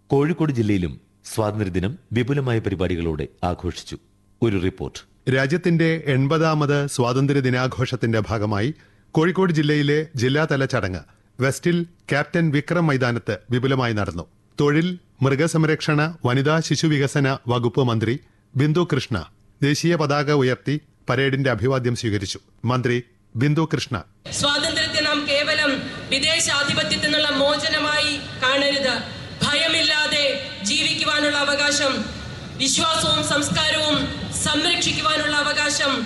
കോഴിക്കോട് ജില്ലയിലും സ്വാതന്ത്ര്യദിനം വിപുലമായ പരിപാടികളോടെ ആഘോഷിച്ചു ഒരു റിപ്പോർട്ട് രാജ്യത്തിന്റെ എൺപതാമത് സ്വാതന്ത്ര്യ ദിനാഘോഷത്തിന്റെ ഭാഗമായി കോഴിക്കോട് ജില്ലയിലെ ജില്ലാതല ചടങ്ങ് വെസ്റ്റിൽ ക്യാപ്റ്റൻ വിക്രം മൈതാനത്ത് വിപുലമായി നടന്നു തൊഴിൽ മൃഗസംരക്ഷണ വനിതാ ശിശുവികസന വകുപ്പ് മന്ത്രി ബിന്ദു കൃഷ്ണ ദേശീയ പതാക ഉയർത്തി പരേഡിന്റെ അഭിവാദ്യം സ്വീകരിച്ചു മന്ത്രി ബിന്ദു കൃഷ്ണ സ്വാതന്ത്ര്യത്തെ നാം കേവലം വിദേശാധിപത്യത്തിൽ നിന്നുള്ള മോചനമായി കാണരുത് ഭയമില്ലാതെ ജീവിക്കുവാനുള്ള അവകാശം വിശ്വാസവും സംസ്കാരവും സംരക്ഷിക്കുവാനുള്ള അവകാശം